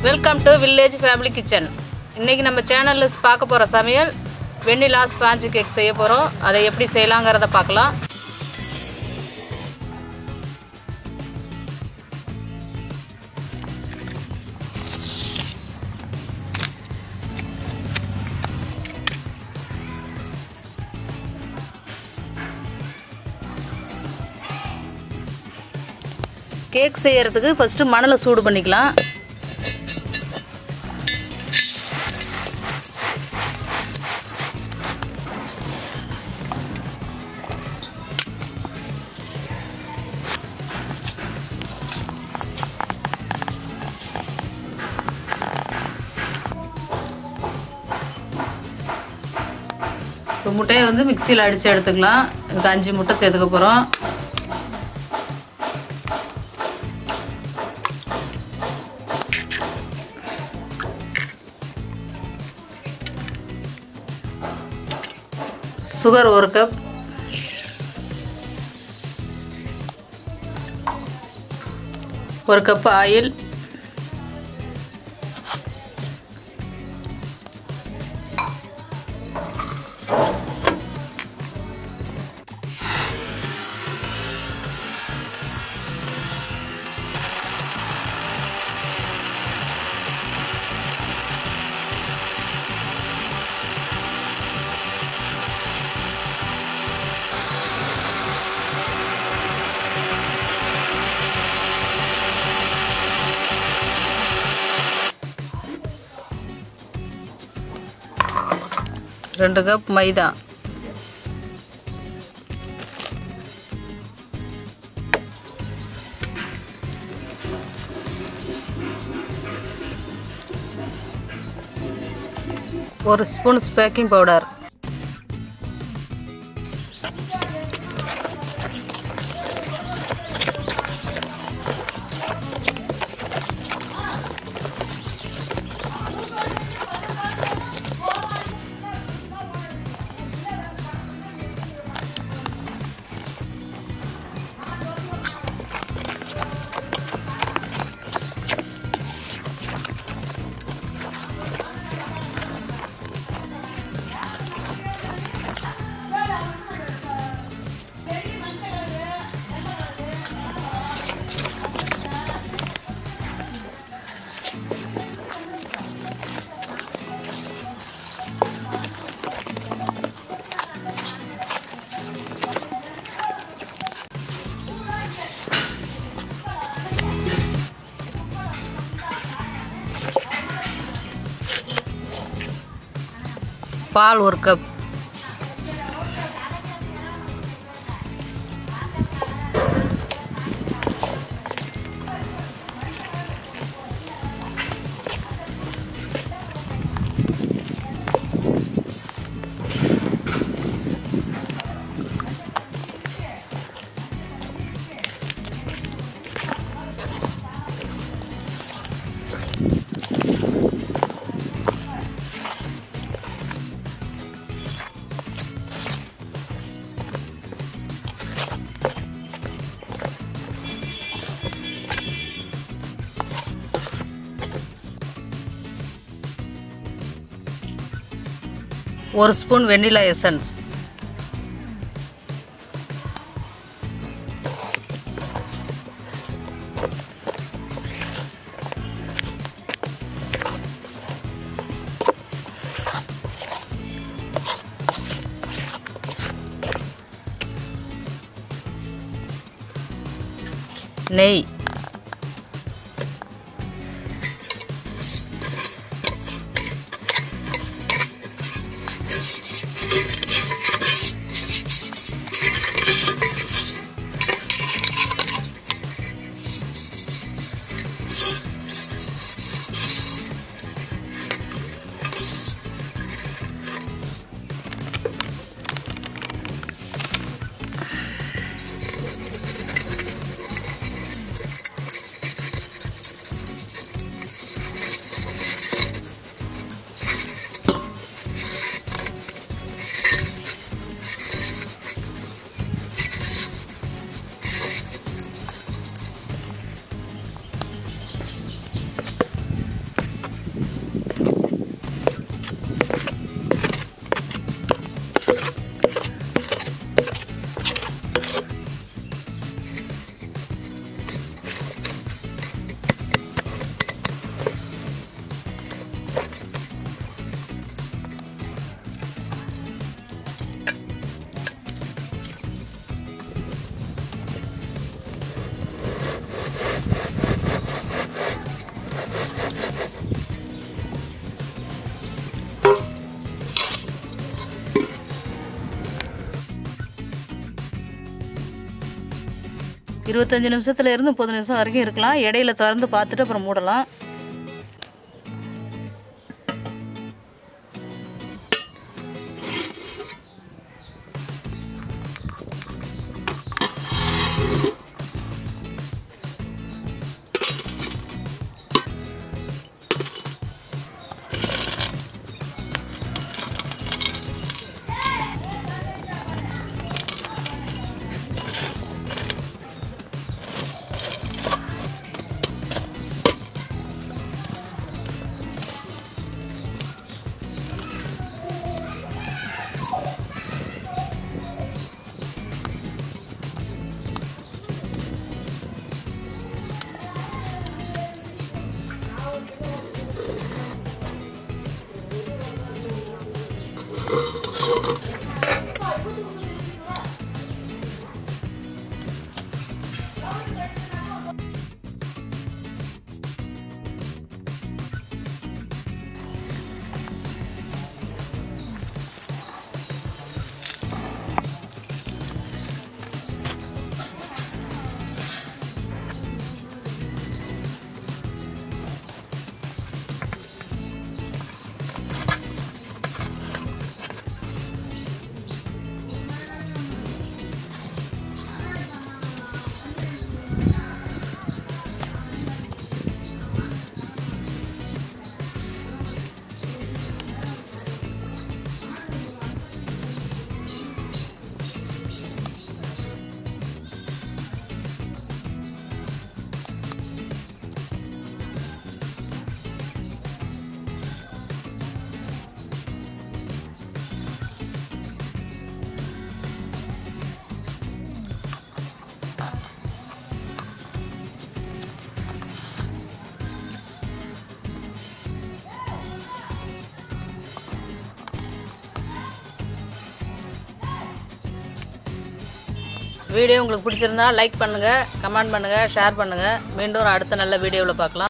welcome to village family kitchen இன்றைக்கி நம்ம சேனலில் பார்க்க போகிற சமையல் வெண்ணிலா ஸ்பாஞ்சு கேக் செய்ய போகிறோம் அதை எப்படி செய்யலாங்கிறத பார்க்கலாம் கேக் செய்யறதுக்கு ஃபஸ்ட்டு மணலை சூடு பண்ணிக்கலாம் இப்போ முட்டையை வந்து மிக்சியில் அடித்து எடுத்துக்கலாம் இதுக்கு அஞ்சு முட்டை சேர்த்துக்க போகிறோம் சுகர் ஒரு கப் ஒரு கப் ஆயில் ரெண்டு கப் மைதா ஒரு ஸ்பூன் பேக்கிங் பவுடர் பால் ஒரு கப் ஒரு ஸ்பூன் வெண்ணிலா எசன்ஸ் நெய் இருபத்தஞ்சி நிமிஷத்துல இருந்து முப்பது நிமிஷம் வரைக்கும் இருக்கலாம் இடையில திறந்து பார்த்துட்டு அப்புறம் மூடலாம் வீடியோ உங்களுக்கு பிடிச்சிருந்தா லைக் பண்ணுங்கள் கமெண்ட் பண்ணுங்கள் ஷேர் பண்ணுங்கள் மீண்டும் அடுத்த நல்ல வீடியோவில் பார்க்கலாம்